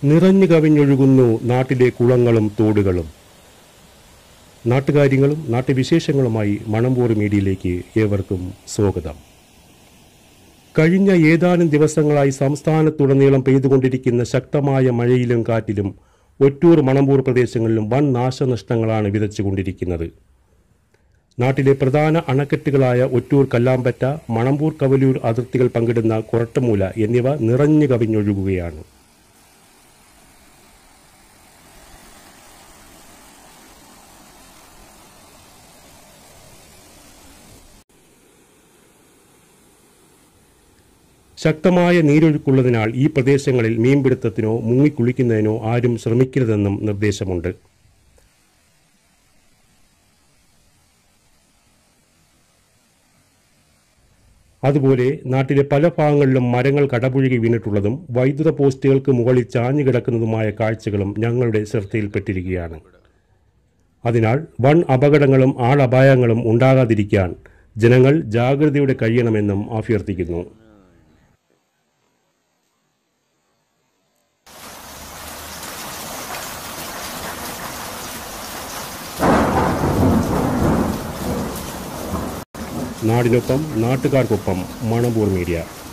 നിറഞ്ഞു കവിഞ്ഞൊഴുകുന്നു നാട്ടിലെ കുളങ്ങളും തോടുകളും നാട്ടുകാര്യങ്ങളും നാട്ടുവിശേഷങ്ങളുമായി മണമ്പൂർ മീഡിയയിലേക്ക് ഏവർക്കും സ്വാഗതം കഴിഞ്ഞ ഏതാനും ദിവസങ്ങളായി സംസ്ഥാനത്തുടനീളം പെയ്തുകൊണ്ടിരിക്കുന്ന ശക്തമായ മഴയിലും കാറ്റിലും ഒറ്റൂർ മണമ്പൂർ പ്രദേശങ്ങളിലും വൻ നാശനഷ്ടങ്ങളാണ് വിതച്ചുകൊണ്ടിരിക്കുന്നത് നാട്ടിലെ പ്രധാന അണക്കെട്ടുകളായ ഒറ്റൂർ കല്ലാമ്പറ്റ മണമ്പൂർ കവലൂർ അതിർത്തികൾ പങ്കിടുന്ന കൊരട്ടമൂല എന്നിവ നിറഞ്ഞു കവിഞ്ഞൊഴുകുകയാണ് ശക്തമായ നീരൊഴുക്കുള്ളതിനാൽ ഈ പ്രദേശങ്ങളിൽ മീൻപിടുത്തത്തിനോ മുങ്ങിക്കുളിക്കുന്നതിനോ ആരും ശ്രമിക്കരുതെന്നും നിർദ്ദേശമുണ്ട് അതുപോലെ നാട്ടിലെ പല ഭാഗങ്ങളിലും മരങ്ങൾ കടപുഴകി വീണിട്ടുള്ളതും വൈദ്യുത പോസ്റ്റുകൾക്ക് മുകളിൽ ചാഞ്ഞു കിടക്കുന്നതുമായ കാഴ്ചകളും ഞങ്ങളുടെ ശ്രദ്ധയിൽപ്പെട്ടിരിക്കുകയാണ് അതിനാൽ വൺ അപകടങ്ങളും ആളപായങ്ങളും ഉണ്ടാകാതിരിക്കാൻ ജനങ്ങൾ ജാഗ്രതയോടെ കഴിയണമെന്നും അഭ്യർത്ഥിക്കുന്നു നാടിനൊപ്പം നാട്ടുകാർക്കൊപ്പം മണമ്പൂർ മീഡിയ